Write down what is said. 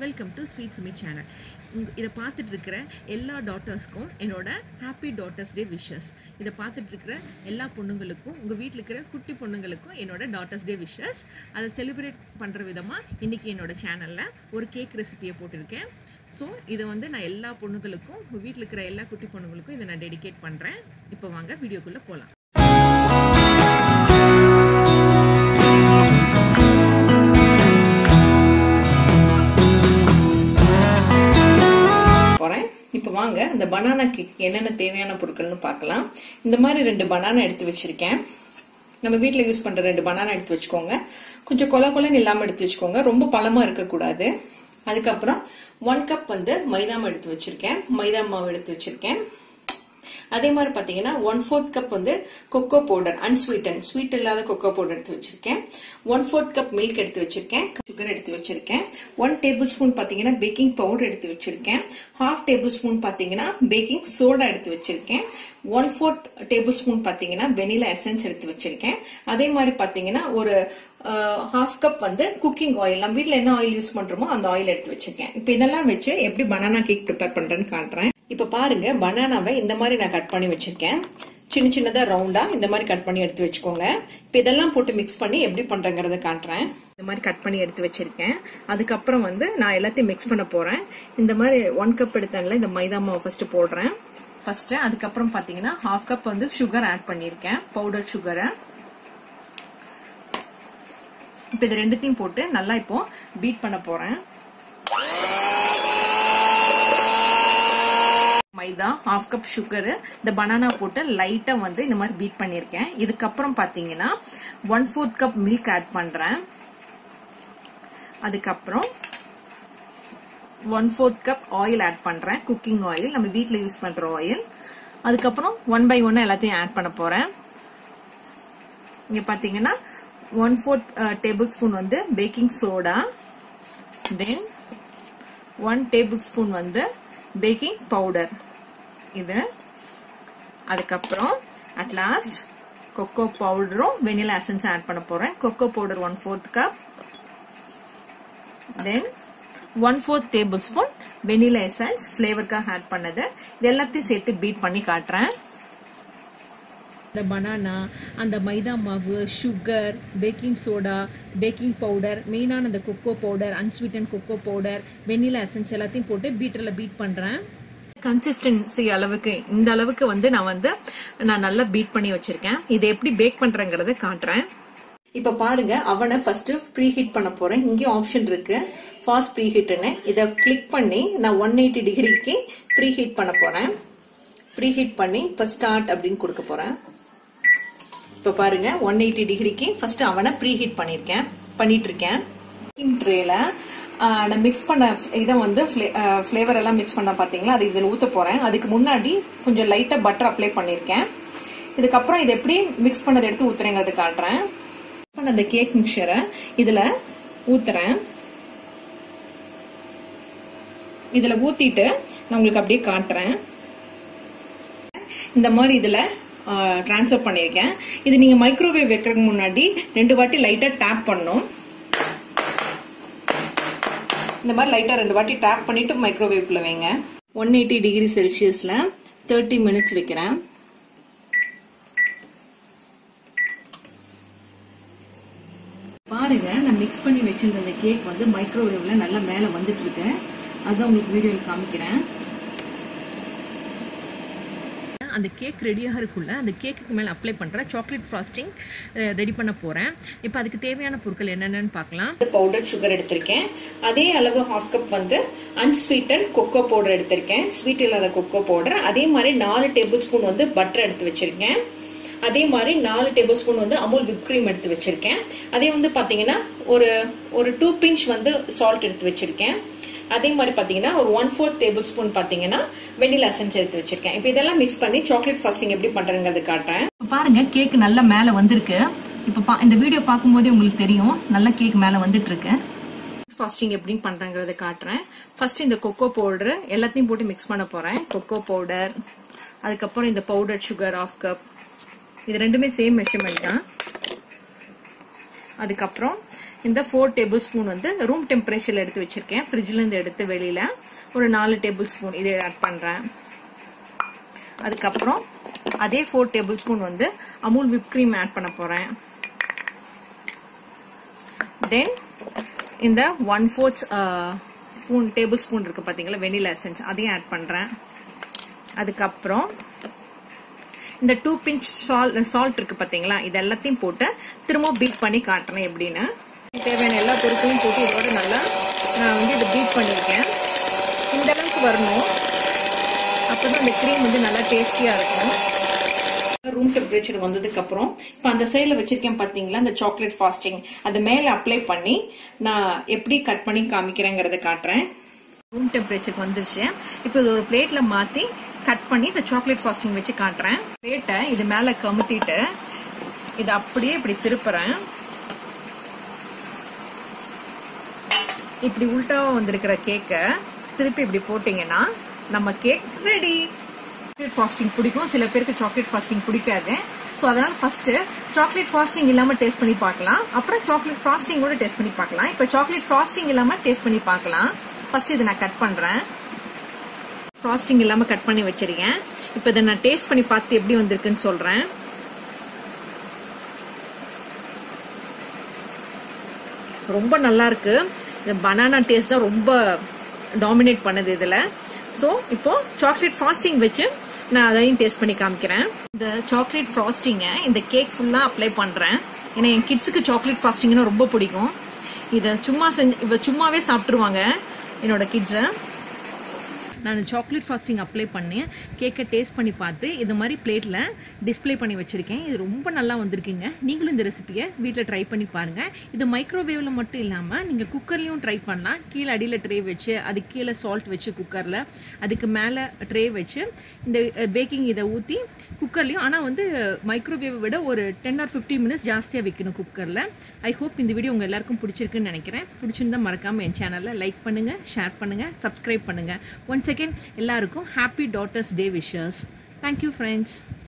welcome to sweet Sumi channel உங்க இதை பார்த்துட்டு இருக்கிற எல்லா டாட்டர்ஸ்க்கும் என்னோட ஹாப்பி டாட்டர்ஸ் டே விஷஸ் இதை பார்த்துட்டு இருக்கிற எல்லா பொண்ணுங்களுக்கும் உங்கள் வீட்டில் இருக்கிற குட்டி பொண்ணுங்களுக்கும் என்னோட டாட்டர்ஸ் டே விஷஸ் அதை செலிப்ரேட் பண்ணுற விதமாக இன்றைக்கி என்னோட சேனலில் ஒரு கேக் ரெசிபியை போட்டிருக்கேன் ஸோ இதை வந்து நான் எல்லா பொண்ணுங்களுக்கும் உங்கள் வீட்டில் இருக்கிற எல்லா குட்டி பொண்ணுங்களுக்கும் இதை நான் டெடிகேட் பண்ணுறேன் இப்போ வாங்க வீடியோக்குள்ளே போகலாம் போகிறேன் இப்போ வாங்க இந்த பனானா கேக் என்னென்ன தேவையான பொருட்கள்னு பார்க்கலாம் இந்த மாதிரி ரெண்டு பனானா எடுத்து வச்சிருக்கேன் நம்ம வீட்டில் யூஸ் பண்ணுற ரெண்டு பனானா எடுத்து வச்சுக்கோங்க கொஞ்சம் கொல கொலன்னு இல்லாமல் எடுத்து வச்சுக்கோங்க ரொம்ப பழமாக இருக்கக்கூடாது அதுக்கப்புறம் ஒன் கப் வந்து மைதா மாவு எடுத்து வச்சிருக்கேன் மைதா மாவு எடுத்து வச்சிருக்கேன் அதே மாதிரி பாத்தீங்கன்னா ஒன் ஃபோர்த் கப் வந்து கொக்கோ பவுடர் அன்ஸ்வீட்டன் ஸ்வீட் இல்லாத கொக்கோ பவுடர் எடுத்து வச்சிருக்கேன் ஒன் ஃபோர்த் கப் மில்க் எடுத்து வச்சிருக்கேன் சுகர் எடுத்து வச்சிருக்கேன் ஒன் டேபிள் ஸ்பூன் பாத்தீங்கன்னா பேக்கிங் பவுடர் எடுத்து வச்சிருக்கேன் ஹாஃப் டேபிள் ஸ்பூன் பாத்தீங்கன்னா பேக்கிங் சோடா எடுத்து வச்சிருக்கேன் ஒன் ஃபோர்த் டேபிள் ஸ்பூன் பாத்தீங்கன்னா வெனிலா எசன்ஸ் எடுத்து வச்சிருக்கேன் அதே மாதிரி பாத்தீங்கன்னா ஒரு ஹாஃப் கப் வந்து குக்கிங் ஆயில் நம்ம வீட்ல என்ன ஆயில் யூஸ் பண்றோமோ அந்த ஆயில் எடுத்து வச்சிருக்கேன் இப்போ இதெல்லாம் வச்சு எப்படி பனானா கேக் ப்ரிப்பேர் பண்றேன்னு காட்டுறேன் இப்ப பாருங்க பனானாவை இந்த மாதிரி நான் கட் பண்ணி வச்சிருக்கேன் சின்ன சின்னதா ரவுண்டா இந்த மாதிரி கட் பண்ணி எடுத்து வச்சுக்கோங்க இப்ப இதெல்லாம் போட்டு மிக்ஸ் பண்ணி எப்படி பண்றேங்கிறத காட்டுறேன் இந்த மாதிரி கட் பண்ணி எடுத்து வச்சிருக்கேன் அதுக்கப்புறம் வந்து நான் எல்லாத்தையும் மிக்ஸ் பண்ண போறேன் இந்த மாதிரி ஒன் கப் எடுத்தேன்ல இந்த மைதா மாவு ஃபர்ஸ்ட் போடுறேன் ஃபர்ஸ்ட் அதுக்கப்புறம் பாத்தீங்கன்னா ஹாஃப் கப் வந்து சுகர் ஆட் பண்ணிருக்கேன் பவுடர் சுகரை இப்ப இது ரெண்டுத்தையும் போட்டு நல்லா இப்போ பீட் பண்ண போறேன் மைதா ஹாஃப் கப் சுகர் இந்த பனானா போட்டு லைட்டா வந்து இந்த மாதிரி பீட் பண்ணிருக்கேன் இதுக்கப்புறம் பாத்தீங்கன்னா one fourth cup milk add பண்றேன் அதுக்கப்புறம் one fourth cup oil add பண்றேன் குக்கிங் ஆயில் நம்ம வீட்ல யூஸ் பண்ற ஆயில் அதுக்கப்புறம் ஒன் பை ஒன் எல்லாத்தையும் ஆட் பண்ண போறேன் இங்க பாத்தீங்கன்னா ஒன் ஃபோர்த் டேபிள் ஸ்பூன் வந்து baking soda then one tablespoon வந்து பேக்கிங் பவுடர் இது அதுக்கப்புறம் அட் லாஸ்ட் கொக்கோ பவுடரும் வெனிலா எசன்ஸ் ஆட் பண்ண போறேன் cocoa powder one fourth cup then one fourth tablespoon vanilla essence ஃபிளேவருக்காக ஆட் பண்ணது இது எல்லாத்தையும் சேர்த்து பீட் பண்ணி காட்டுறேன் இந்த பனானா அந்த மைதா மாவு sugar baking soda baking powder மெயினான அந்த cocoa powder unsweetened cocoa powder vanilla essence எல்லாத்தையும் போட்டு பீட்டரில் பீட் பண்ணுறேன் கன்சிஸ்டன்சி அளவுக்கு இந்த அளவுக்கு வந்து நான் வந்து நான் நல்லா பீட் பண்ணி வச்சிருக்கேன் இதை எப்படி பேக் பண்றேங்கிறத காட்டுறேன் இப்ப பாருங்க அவனை ஃபர்ஸ்ட் ப்ரீ ஹீட் பண்ண போறேன் இங்கே ஆப்ஷன் இருக்கு ஃபாஸ்ட் ப்ரீ ஹீட்னு இதை கிளிக் பண்ணி நான் ஒன் எயிட்டி டிகிரிக்கு ப்ரீ ஹீட் பண்ண போறேன் ப்ரீ ஹீட் பண்ணி இப்ப ஸ்டார்ட் அப்படின்னு கொடுக்க போறேன் இப்ப பாருங்க ஒன் எயிட்டி டிகிரிக்கு ஃபர்ஸ்ட் அவனை ப்ரீ ஹீட் பண்ணிருக்கேன் பண்ணிட்டு இருக்கேன் ட்ரேல நான் மிக்ஸ் பண்ண இதை வந்து ஃபிளேவர் எல்லாம் மிக்ஸ் பண்ண பாத்தீங்களா அது இதில் ஊத்த போறேன் அதுக்கு முன்னாடி கொஞ்சம் லைட்டா பட்டர் அப்ளை பண்ணிருக்கேன் இதுக்கப்புறம் இது எப்படி மிக்ஸ் பண்ணதை எடுத்து ஊத்துறேங்கிறது காட்டுறேன் பண்ண அந்த கேக் மிக்சரை இதுல ஊத்துறேன் இதுல ஊத்திட்டு நான் உங்களுக்கு அப்படியே காட்டுறேன் இந்த மாதிரி இதுல டிரான்ஸ்ஃபர் பண்ணியிருக்கேன் இது நீங்க மைக்ரோவேவ் வைக்கிறதுக்கு முன்னாடி ரெண்டு வாட்டி லைட்டா டேப் பண்ணும் இந்த மாதிரி லைட்டா ரெண்டு வாட்டி டேப் பண்ணிட்டு மைக்ரோவேவ்ல வைங்க ஒன் எயிட்டி டிகிரி செல்சியஸ்ல தேர்ட்டி மினிட்ஸ் வைக்கிறேன் பாருங்க நான் மிக்ஸ் பண்ணி வச்சிருந்த அந்த கேக் வந்து மைக்ரோவேவ்ல நல்லா மேல வந்துட்டு இருக்கு அதான் உங்களுக்கு வீடியோவில் காமிக்கிறேன் அந்த கேக் ரெடியாக இருக்குள்ள அந்த கேக்குக்கு மேலே அப்ளை பண்ணுற சாக்லேட் ஃப்ராஸ்டிங் ரெடி பண்ண போகிறேன் இப்போ அதுக்கு தேவையான பொருட்கள் என்னென்னு பார்க்கலாம் பவுடர் சுகர் எடுத்திருக்கேன் அதே அளவு ஹாஃப் கப் வந்து அன்ஸ்வீட்டன் கொக்கோ பவுடர் எடுத்திருக்கேன் ஸ்வீட் இல்லாத கொக்கோ பவுடர் அதே மாதிரி நாலு டேபிள் ஸ்பூன் வந்து பட்டர் எடுத்து வச்சிருக்கேன் அதே மாதிரி நாலு டேபிள் ஸ்பூன் வந்து அமுல் விப் கிரீம் எடுத்து வச்சிருக்கேன் அதே வந்து பாத்தீங்கன்னா ஒரு ஒரு டூ பிஞ்ச் வந்து சால்ட் எடுத்து வச்சிருக்கேன் அதே மாதிரி பாத்தீங்கன்னா ஒரு ஒன் ஃபோர்த் டேபிள் ஸ்பூன் பாத்தீங்கன்னா வெனிலா எசன்ஸ் எடுத்து வச்சிருக்கேன் இப்போ இதெல்லாம் மிக்ஸ் பண்ணி சாக்லேட் ஃபாஸ்டிங் எப்படி பண்றேங்கிறது காட்டுறேன் பாருங்க கேக் நல்லா மேல வந்திருக்கு இப்போ இந்த வீடியோ பார்க்கும்போதே உங்களுக்கு தெரியும் நல்லா கேக் மேல வந்துட்டு இருக்கு ஃபாஸ்டிங் எப்படி பண்றேங்கிறத காட்டுறேன் ஃபர்ஸ்ட் இந்த கொக்கோ பவுடர் எல்லாத்தையும் போட்டு மிக்ஸ் பண்ண போறேன் கொக்கோ பவுடர் அதுக்கப்புறம் இந்த பவுடர் சுகர் ஆஃப் கப் இது ரெண்டுமே சேம் மெஷர்மெண்ட் தான் அதுக்கப்புறம் இந்த ஃபோர் டேபிள் ஸ்பூன் வந்து ரூம் டெம்பரேச்சர்ல எடுத்து வச்சிருக்கேன் ஃப்ரிட்ஜ்ல இருந்து எடுத்து வெளியில ஒரு நாலு டேபிள் ஸ்பூன் இதை ஆட் பண்றேன் அதுக்கப்புறம் அதே ஃபோர் டேபிள் ஸ்பூன் வந்து அமுல் விப் கிரீம் ஆட் பண்ண போறேன் தென் இந்த one fourth spoon tablespoon இருக்கு பாத்தீங்களா வெனிலா எசன்ஸ் அதையும் ஆட் பண்றேன் அதுக்கப்புறம் இந்த டூ பிஞ்ச் சால்ட் சால்ட் இருக்கு பாத்தீங்களா இது எல்லாத்தையும் போட்டு திரும்ப பீட் பண்ணி காட்டுறேன் எப்படின்னு தேவையான எல்லா பொருட்களையும் போட்டு இதோட நல்லா நான் வந்து இதை பீட் பண்ணியிருக்கேன் இந்த அளவுக்கு வரணும் அப்பதான் அந்த க்ரீம் வந்து நல்லா டேஸ்டியா இருக்கும் ரூம் டெம்பரேச்சர் வந்ததுக்கு அப்புறம் இப்ப அந்த சைடுல வச்சிருக்கேன் பாத்தீங்களா அந்த சாக்லேட் ஃபாஸ்டிங் அது மேல அப்ளை பண்ணி நான் எப்படி கட் பண்ணி காமிக்கிறேங்கிறத காட்டுறேன் ரூம் டெம்பரேச்சருக்கு வந்துருச்சு இப்போ இது ஒரு பிளேட்ல மாத்தி கட் பண்ணி இந்த சாக்லேட் ஃபாஸ்டிங் வச்சு காட்டுறேன் பிளேட்டை இது மேல கமுத்திட்டு இதை அப்படியே இப்படி திருப்புறேன் இப்படி உல்டாவா வந்திருக்கிற கேக்கை திருப்பி இப்படி போட்டீங்கன்னா நம்ம கேக் ரெடி சாக்லேட் ஃபாஸ்டிங் பிடிக்கும் சில பேருக்கு சாக்லேட் ஃபாஸ்டிங் பிடிக்காது ஸோ அதனால ஃபர்ஸ்ட் சாக்லேட் ஃபாஸ்டிங் இல்லாம டேஸ்ட் பண்ணி பார்க்கலாம் அப்புறம் சாக்லேட் ஃபாஸ்டிங் கூட டேஸ்ட் பண்ணி பார்க்கலாம் இப்போ சாக்லேட் ஃபாஸ்டிங் இல்லாம டேஸ்ட் பண்ணி பார்க்கலாம் ஃபர்ஸ்ட் இதை நான் கட் பண்றேன் ஃப்ராஸ்டிங் இல்லாம கட் பண்ணி வச்சிருக்கேன் இப்போ இதை நான் டேஸ்ட் பண்ணி பார்த்து எப்படி வந்திருக்குன்னு சொல்றேன் ரொம்ப நல்லா இருக்கு இந்த பனானா டேஸ்ட் தான் ரொம்ப டாமினேட் பண்ணுது இதுல ஸோ இப்போ சாக்லேட் ஃபாஸ்டிங் வச்சு நான் அதையும் டேஸ்ட் பண்ணி காமிக்கிறேன் இந்த சாக்லேட் ஃப்ராஸ்டிங்கை இந்த கேக் ஃபுல்லா அப்ளை பண்றேன் ஏன்னா என் கிட்ஸுக்கு சாக்லேட் ஃபாஸ்டிங்னா ரொம்ப பிடிக்கும் இதை சும்மா செஞ்சு இவ சும்மாவே சாப்பிட்டுருவாங்க என்னோட கிட்ஸை நான் சாக்லேட் ஃபாஸ்டிங் அப்ளை பண்ணி கேக்கை டேஸ்ட் பண்ணி பார்த்து இது மாதிரி பிளேட்டில் டிஸ்ப்ளே பண்ணி வச்சுருக்கேன் இது ரொம்ப நல்லா வந்திருக்குங்க நீங்களும் இந்த ரெசிபியை வீட்டில் ட்ரை பண்ணி பாருங்கள் இது மைக்ரோவேவில் மட்டும் இல்லாமல் நீங்கள் குக்கர்லேயும் ட்ரை பண்ணலாம் கீழே அடியில் ட்ரே வச்சு அதுக்கு கீழே சால்ட் வச்சு குக்கரில் அதுக்கு மேலே ட்ரே வச்சு இந்த பேக்கிங் இதை ஊற்றி குக்கர்லேயும் ஆனால் வந்து மைக்ரோவேவை விட ஒரு டென் ஆர் ஃபிஃப்டி மினிட்ஸ் ஜாஸ்தியாக வைக்கணும் குக்கரில் ஐ ஹோப் இந்த வீடியோ உங்கள் எல்லாருக்கும் பிடிச்சிருக்குன்னு நினைக்கிறேன் பிடிச்சிருந்தா மறக்காமல் என் சேனலில் லைக் பண்ணுங்கள் ஷேர் பண்ணுங்கள் சப்ஸ்கிரைப் பண்ணுங்கள் ஒன் செகண்ட் எல்லாருக்கும் happy daughters day wishes thank you friends